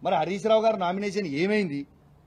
మరి హరీష్ రావు గారు నామినేషన్ ఏమైంది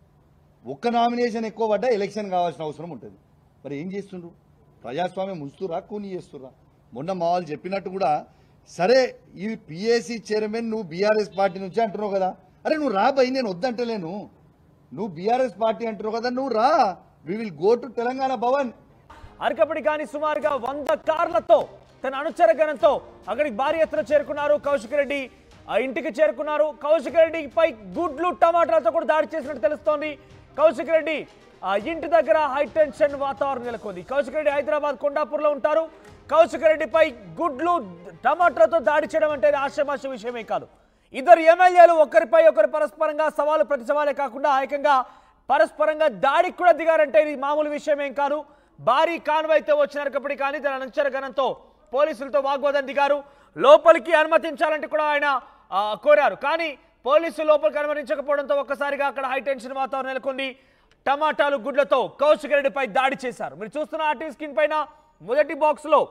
ఒక్క నామినేషన్ ఎక్కువ పడ్డా ఎలక్షన్ కావాల్సిన అవసరం ఉంటుంది మరి ఏం చేస్తుండ్రు ప్రజాస్వామ్యం ఉంచుతురా కూని చేస్తురా మొన్న మా వాళ్ళు చెప్పినట్టు కూడా సరే ఈ పిఏసీ చైర్మన్ నువ్వు బీఆర్ఎస్ పార్టీ నుంచి అంటున్నావు కదా అరే నువ్వు రా భయ్ నేను వద్దంటలేను నువ్వు బీఆర్ఎస్ పార్టీ అంటున్నావు కదా నువ్వు రా we will go to Telangana Bhavan అరకపడి కానీ సుమారుగా వంద కార్లతో తన అనుచర గణంతో అక్కడికి భారీ ఎత్తున చేరుకున్నారు కౌశిక్ రెడ్డి ఆ ఇంటికి చేరుకున్నారు కౌశిక్ రెడ్డిపై గుడ్లు టమాటాలతో కూడా దాడి చేసినట్టు తెలుస్తోంది కౌశిక్ రెడ్డి ఆ ఇంటి దగ్గర హై టెన్షన్ వాతావరణం నెలకొంది కౌశిక్ రెడ్డి హైదరాబాద్ కొండాపూర్లో ఉంటారు కౌశిక్ రెడ్డిపై గుడ్లు టమాటాలతో దాడి చేయడం అంటే ఆశమాష విషయమే కాదు ఇద్దరు ఎమ్మెల్యేలు ఒకరిపై ఒకరు పరస్పరంగా సవాలు ప్రతి సవాలే కాకుండా ఏకంగా పరస్పరంగా దాడికి కూడా దిగారంటే ఇది మామూలు విషయమేం కాదు భారీ కాన్వాయ్తో వచ్చినప్పటి కానీ తన అనుచర గణంతో పోలీసులతో వాగ్వాదం దిగారు లోపలికి అనుమతించాలంటే కూడా ఆయన ఆ, కోరారు కానీ పోలీసులు లోపలికి అనుమతించకపోవడంతో ఒక్కసారిగా అక్కడ హై టెన్షన్ వాతావరణం నెలకొంది టమాటాలు గుడ్లతో కౌశిక్ రెడ్డిపై దాడి చేశారు మీరు చూస్తున్న ఆర్టీ స్క్రీన్ పైన మొదటి బాక్స్ లో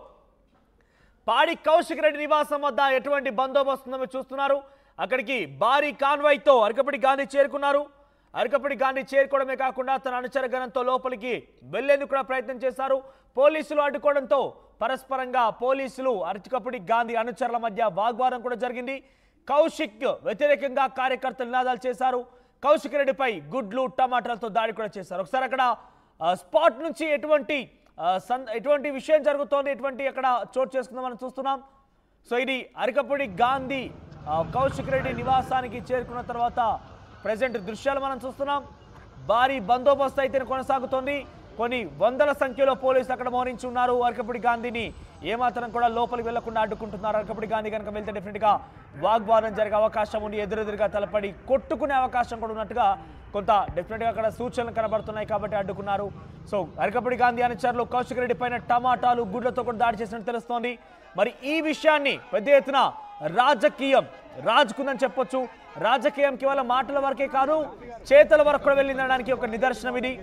పాడి కౌశిక్ రెడ్డి నివాసం వద్ద ఎటువంటి బందోబస్తు ఉందో మీరు చూస్తున్నారు అక్కడికి భారీ కాన్వాయ్తో అరకపడి గాంధీ చేరుకున్నారు అరకపడి గాంధీ చేరుకోవడమే కాకుండా తన అనుచర గణంతో లోపలికి వెళ్లేందుకు కూడా ప్రయత్నం చేశారు పోలీసులు అడ్డుకోవడంతో పరస్పరంగా పోలీసులు అరకపడి గాంధీ అనుచరుల మధ్య వాగ్వాదం కూడా జరిగింది కౌశిక్ వ్యతిరేకంగా కార్యకర్తలు నినాదాలు చేశారు కౌశిక్ రెడ్డిపై గుడ్లు టమాటాలతో దాడి కూడా చేశారు ఒకసారి అక్కడ ఆ, స్పాట్ నుంచి ఎటువంటి ఆ, సన్ ఎటువంటి విషయం జరుగుతోంది ఎటువంటి అక్కడ చోటు చేసుకుందాం మనం చూస్తున్నాం సో ఇది అరకపూడి గాంధీ ఆ, కౌశిక్ రెడ్డి నివాసానికి చేరుకున్న తర్వాత ప్రజెంట్ దృశ్యాలు మనం చూస్తున్నాం భారీ బందోబస్తు అయితే కొనసాగుతోంది కొన్ని వందల సంఖ్యలో పోలీసులు అక్కడ మోహరించి ఉన్నారు అరకపూడి గాంధీని ఏమాత్రం కూడా లోపలికి వెళ్లకుండా అడ్డుకుంటున్నారు అరకపూడి గాంధీ కనుక వెళ్తే డెఫినెట్ గా వాగ్వాదం జరిగే అవకాశం ఉంది ఎదురెదురుగా తలపడి కొట్టుకునే అవకాశం కూడా ఉన్నట్టుగా కొంత డెఫినెట్ గా అక్కడ సూచనలు కనబడుతున్నాయి కాబట్టి అడ్డుకున్నారు సో అరకపూడి గాంధీ అనుచరులు కౌశిక్ రెడ్డి పైన టమాటాలు గుడ్లతో కూడా దాడి చేసినట్టు తెలుస్తోంది మరి ఈ విషయాన్ని పెద్ద ఎత్తున రాజకీయం రాజుకుందని చెప్పొచ్చు రాజకీయం కేవలం మాటల వరకే కాదు చేతల వరకు కూడా వెళ్ళిందనడానికి ఒక నిదర్శనం ఇది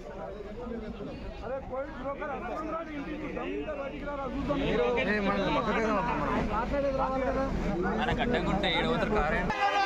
ఆయన కట్టంగుంటే ఏడవతారు కారే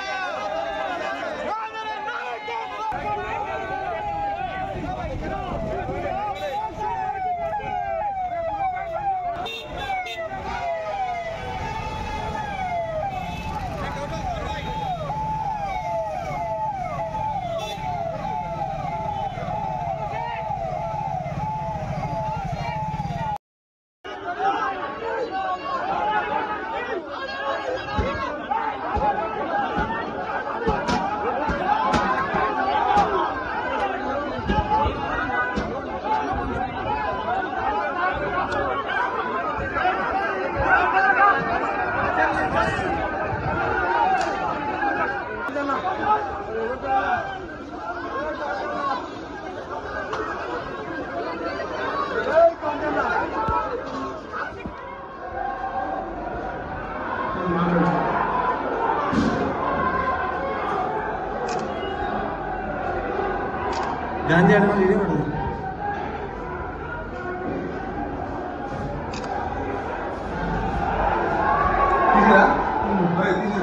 గాంధీ అడగడం ఇదే ఉండదు తీసుకురా తీసుకురా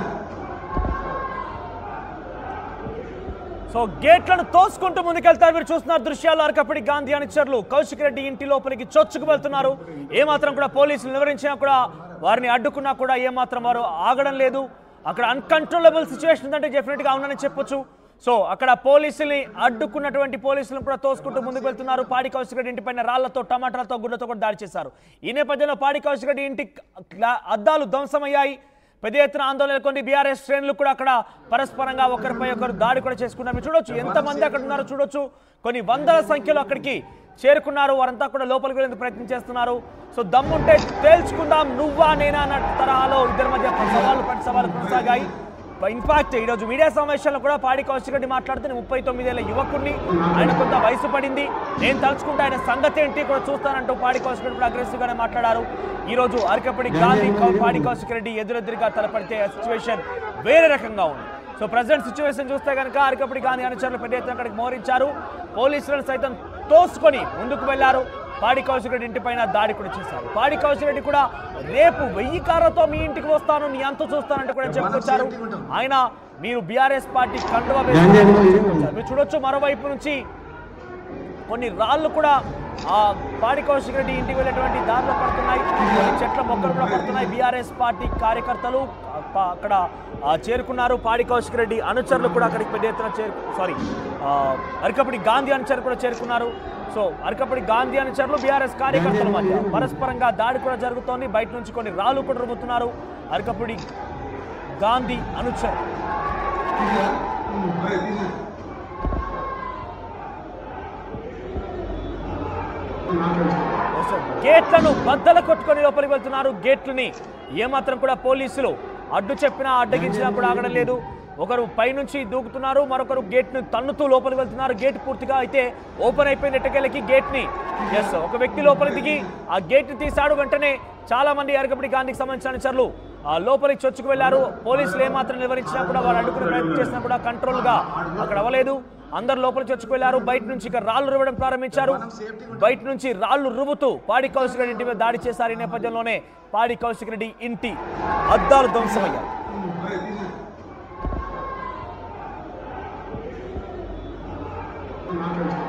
సో గేట్లను తోసుకుంటూ ముందుకెళ్తారు మీరు చూస్తున్నారు దృశ్యాలు అరకపడి గాంధీ అనుచరులు కౌశిక్ రెడ్డి ఇంటి లోపలికి చొచ్చుకు వెళ్తున్నారు ఏమాత్రం కూడా పోలీసులు నివారించినా కూడా వారిని అడ్డుకున్నా కూడా ఏమాత్రం వారు ఆగడం లేదు అక్కడ అన్కంట్రోలబుల్ సిచ్యువేషన్ ఉందంటే డెఫినెట్ గా అవునని చెప్పొచ్చు సో అక్కడ పోలీసుల్ని అడ్డుకున్నటువంటి పోలీసులను కూడా తోసుకుంటూ ముందుకు వెళ్తున్నారు పాడి కౌశిక్ రెడ్డి ఇంటిపైన రాళ్లతో టమాటాలతో గుడ్లతో కూడా దాడి చేశారు ఈ నేపథ్యంలో పాడి కౌశిక్ రెడ్డి ఇంటి గ్లా- అద్దాలు ధ్వంసమయ్యాయి పెద్ద ఎత్తున ఆందోళన నెలకొంది బీఆర్ఎస్ శ్రేణులు కూడా అక్కడ పరస్పరంగా ఒకరిపై ఒకరు దాడి కూడా చేసుకున్నారు మీరు చూడొచ్చు ఎంతమంది అక్కడ ఉన్నారో చూడొచ్చు కొన్ని వందల సంఖ్యలో అక్కడికి చేరుకున్నారు వారంతా కూడా లోపలికి వెళ్ళేందుకు ప్రయత్నం చేస్తున్నారు సో దమ్ముంటే తేల్చుకుందాం నువ్వా నేనా అన్న తరహాలో ఇద్దరి మధ్య సవాళ్ళు ప్రతి సవాళ్ళు కొనసాగాయి ఇన్ఫాక్ట్ ఈరోజు మీడియా సమావేశంలో కూడా పాడి కౌశిక్ రెడ్డి మాట్లాడుతూ నేను ముప్పై తొమ్మిదేళ్ల యువకుడిని ఆయన కొంత వయసు పడింది నేను తలుచుకుంటే ఆయన సంగతి ఏంటి కూడా చూస్తానంటూ పాడి కౌశిక్ రెడ్డి కూడా అగ్రెసివ్ గానే మాట్లాడారు ఈ రోజు అరకపడి గాంధీ కౌ- పాడి కౌశిక్ రెడ్డి ఎదురెదురుగా తలపడితే సిచ్యువేషన్ వేరే రకంగా ఉంది సో ప్రజెంట్ సిచ్యువేషన్ చూస్తే కనుక అరకపడి గాంధీ అనుచరులు పెద్ద ఎత్తున అక్కడికి మోరించారు పోలీసులను సైతం తోసుకొని ముందుకు వెళ్లారు పాడి కౌశిక్ రెడ్డి ఇంటిపైన దాడి కూడా చేశారు పాడి కౌశిక్ రెడ్డి కూడా రేపు వెయ్యి కార్లతో మీ ఇంటికి వస్తాను నీ అంత చూస్తానంటూ కూడా చెప్పుకొచ్చారు ఆయన మీరు బీఆర్ఎస్ పార్టీ కండువా గాంధీ అడిగిన వేసుకున్నారు. ఇదే ఉంది. మీరు చూడొచ్చు మరోవైపు నుంచి కొన్ని రాళ్ళు కూడా ఆ పాడి కౌశిక్ రెడ్డి ఇంటికి వెళ్ళేటువంటి దారిలో పడుతున్నాయి కొన్ని చెట్ల మొక్కలు కూడా పడుతున్నాయి బీఆర్ఎస్ పార్టీ కార్యకర్తలు ఆ, ప- అక్కడ ఆ, చేరుకున్నారు పాడి కౌశిక్ రెడ్డి అనుచరులు కూడా అక్కడికి పెద్ద ఎత్తున చేరు సారీ అరకపడి గాంధీ అనుచరులు కూడా చేరుకున్నారు సో అరకపడి గాంధీ అనుచరులు బీఆర్ఎస్ కార్యకర్తల మధ్య పరస్పరంగా దాడి కూడా జరుగుతోంది బయట నుంచి కొన్ని రాళ్ళు కూడా రుబ్బుతున్నారు అరకపడి గాంధీ అనుచరులు మరి తీసేసి సో గేట్లను బద్దలు కొట్టుకొని లోపలికి వెళ్తున్నారు గేట్లని ఏమాత్రం కూడా పోలీసులు అడ్డు చెప్పినా అడ్డగించినా కూడా ఆగడం లేదు ఒకరు పైనుంచి దూకుతున్నారు మరొకరు గేట్ ను తన్నుతూ లోపలికి వెళ్తున్నారు గేట్ పూర్తిగా అయితే ఓపెన్ అయిపోయిన ఎట్టకేలకి గేట్ ని ఎస్ ఒక వ్యక్తి లోపలికి దిగి ఆ గేట్ ని తీశాడు వెంటనే చాలా మంది అరకపడి గాంధీకి సంబంధించిన అనుచరులు ఆ లోపలికి చొచ్చుకు వెళ్లారు పోలీసులు ఏమాత్రం నివారించినా కూడా వారు అడ్డుకునే ప్రయత్నం చేసినా కూడా కంట్రోల్ గా అక్కడ అవ్వలేదు అందరు లోపలికి చొచ్చుకు వెళ్లారు బయట నుంచి ఇక రాళ్లు రువ్వడం ప్రారంభించారు బయట నుంచి రాళ్లు రువ్వుతూ పాడి కౌశిక్ రెడ్డి ఇంటి మీద దాడి చేశారు ఈ నేపథ్యంలోనే పాడి కౌశిక్ రెడ్డి ఇంటి అద్దాలు ధ్వంసమయ్యారు మరి తీసేసి మాట్లాడుతున్నాను